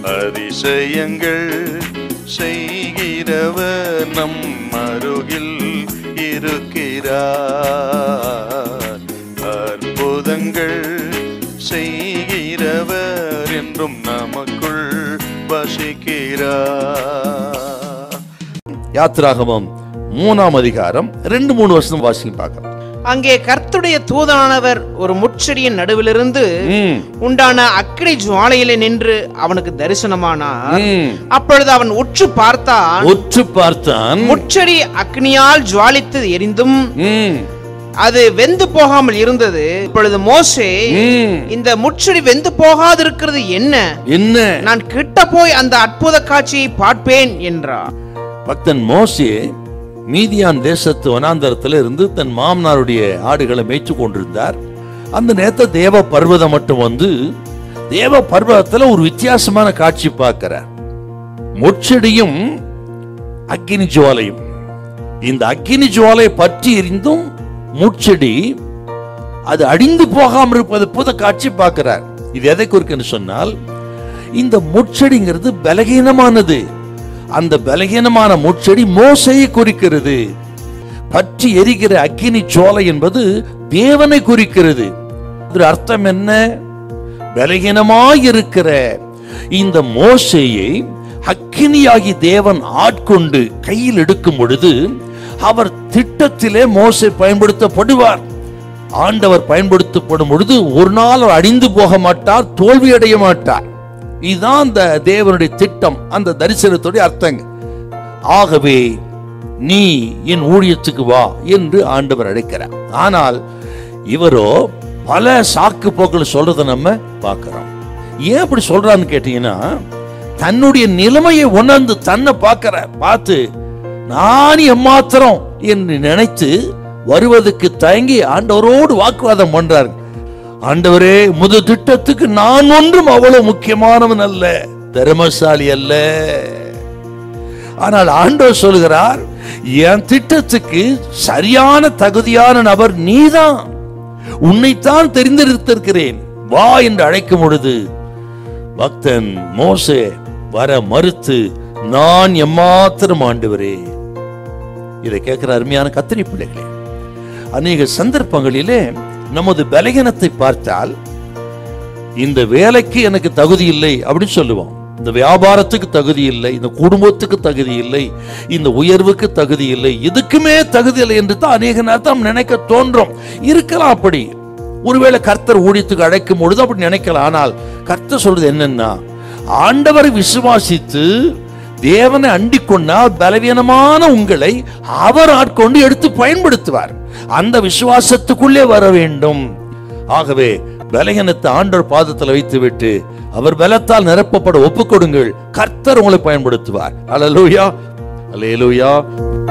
அதிசயங்கள் செய்கிறவர் நம் அருகில் இருக்கிறார் அற்புதங்கள் செய்கிறவர் என்றும் நமக்குள் வசிக்கிறார் யாத்திராகமம் மூணாம் அதிகாரம் ரெண்டு மூணு வருஷம் வாசிங்க பார்க்கலாம் அங்கே கர்த்துடைய தூதனானவர் ஒரு முட்செடியின் நடுவிலிருந்து ம், உண்டான அக்கினி ஜுவாலையிலே நின்று அவனுக்கு தரிசனமானார் ம். அப்பொழுது அவன் உற்று பார்த்தான் உற்று பார்த்தான் முட்செடி அக்னியால் ஜுவாலித்து எரிந்தும் ம், அது வெந்து போகாமல் இருந்தது இப்பொழுது மோசே ம். இந்த முட்செடி வெந்து போகாதிருக்கிறது என்ன என்ன நான் கிட்ட போய் அந்த அற்புத காட்சியை பார்ப்பேன் என்றார் பக்தன் மோசே மீதியான் தேசத்து வனாந்தரத்துல இருந்து தன் மாமனாருடைய ஆடுகளை மேய்ச்சு கொண்டிருந்தார் அந்த நேரத்தை தேவ பர்வதம் மட்டும் வந்து தேவ பர்வதத்துல ஒரு வித்தியாசமான காட்சி பார்க்கிறார் முட்செடியும் அக்கினி ஜுவாலையும் இந்த அக்கினி ஜுவாலை பற்றி எரிந்தும் முட்செடி அது அடிந்து போகாமல் இருப்பது புத காட்சி பார்க்கிறார் இது எதை குறிக்குன்னு சொன்னால் இந்த முட்செடிங்கிறது பலகீனமானது அந்த பலகீனமான முட்செடி மோசையை குறிக்கிறது பற்றி எரிகிற அக்கினி சோலை என்பது தேவனை குறிக்கிறது அதற்கு அர்த்தம் என்ன பலகீனமாயிருக்கிற இந்த மோசையை அக்கினியாகி தேவன் ஆட்கொண்டு கையில் எடுக்கும் பொழுது அவர் திட்டத்திலே மோசை பயன்படுத்தப்படுவார் ஆண்டவர் பயன்படுத்தப்படும் பொழுது ஒரு நாள் அவர் அடிந்து போக மாட்டார் தோல்வி அடைய மாட்டார் இதுதான் அந்த தேவனுடைய திட்டம் அந்த தரிசனத்துடைய அர்த்தங்க ஆகவே நீ என் ஊழியத்துக்கு வா என்று ஆண்டவர் அழைக்கிறார் ஆனால் இவரோ பல சாக்கு போக்கள் சொல்றதை நம்ம பார்க்கிறோம் ஏன் அப்படி சொல்றான்னு கேட்டீங்கன்னா தன்னுடைய நிலைமையை உணர்ந்து தன்னை பார்க்கிறார் பார்த்து நான் எம்மாத்திரம் என்று நினைத்து வருவதற்கு தயங்கி ஆண்டவரோடு வாக்குவாதம் பண்றாரு ஆண்டவரே முது திட்டத்துக்கு நான் ஒன்றும் அவ்வளவு முக்கியமானவன் அல்ல திறமசாலி அல்ல ஆனால் ஆண்டவர் சொல்கிறார் என் திட்டத்துக்கு சரியான தகுதியான நபர் நீதான் உன்னைத்தான் தெரிந்தெடுத்திருக்கிறேன் வா என்று அழைக்கும் பொழுது பக்தன் மோசே வர மறுத்து நான் எம்மாத்திரம் ஆண்டவரே இதை கேட்கிற அருமையான கத்திரி பிள்ளைகளே அநேக சந்தர்ப்பங்களிலே நமது பலகீனத்தை பார்த்தால் இந்த வேலைக்கு எனக்கு தகுதி இல்லை அப்படின்னு சொல்லுவோம் இந்த வியாபாரத்துக்கு தகுதி இல்லை இந்த குடும்பத்துக்கு தகுதி இல்லை இந்த உயர்வுக்கு தகுதி இல்லை எதுக்குமே தகுதி இல்லை என்று தான் அநேக நேரத்தில் நினைக்க தோன்றும் இருக்கலாம் அப்படி ஒருவேளை கர்த்தர் ஊழியத்துக்கு அழைக்கும் பொழுது அப்படி நினைக்கலாம் ஆனால் கர்த்தர் சொல்றது என்னன்னா ஆண்டவரை விசுவாசித்து தேவனை அண்டிக் கொண்டால் பலவீனமான உங்களை அவர் ஆட்கொண்டு எடுத்து பயன்படுத்துவார் அந்த விசுவாசத்துக்குள்ளே வர வேண்டும் ஆகவே பலகீனத்தை ஆண்டவர் பாதத்தில் வைத்துவிட்டு அவர் பலத்தால் நிரப்பப்பட ஒப்புக்கொடுங்கள் கர்த்தர் உங்களை பயன்படுத்துவார் அல்லேலூயா அல்லேலூயா